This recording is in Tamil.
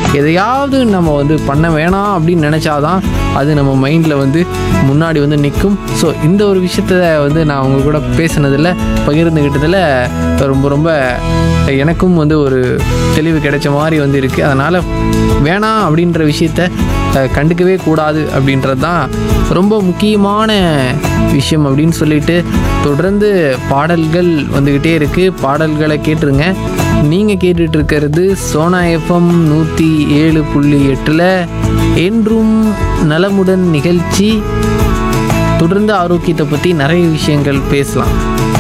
எதையாவது நம்ம வந்து பண்ண வேணாம் அப்படின்னு நினச்சாதான் அது நம்ம மைண்டில் வந்து முன்னாடி வந்து நிற்கும் ஸோ இந்த ஒரு விஷயத்த வந்து நான் உங்க கூட பேசுனதில் பகிர்ந்துக்கிட்டதில் ரொம்ப ரொம்ப எனக்கும் வந்து ஒரு தெளிவு கிடைச்ச மாதிரி வந்து இருக்குது அதனால் வேணாம் அப்படின்ற விஷயத்த அஹ், கண்டுக்கவே கூடாது அப்படின்றது தான் ரொம்ப முக்கியமான விஷயம் அப்படின்னு சொல்லிட்டு தொடர்ந்து பாடல்கள் வந்துக்கிட்டே இருக்குது பாடல்களை கேட்டுருங்க நீங்கள் கேட்டுட்டு இருக்கிறது சோனா எஃப்எம் நூற்றி ஏழு புள்ளி எட்டில் என்றும் நலமுடன் நிகழ்ச்சி தொடர்ந்து ஆரோக்கியத்தை பற்றி நிறைய விஷயங்கள் பேசலாம்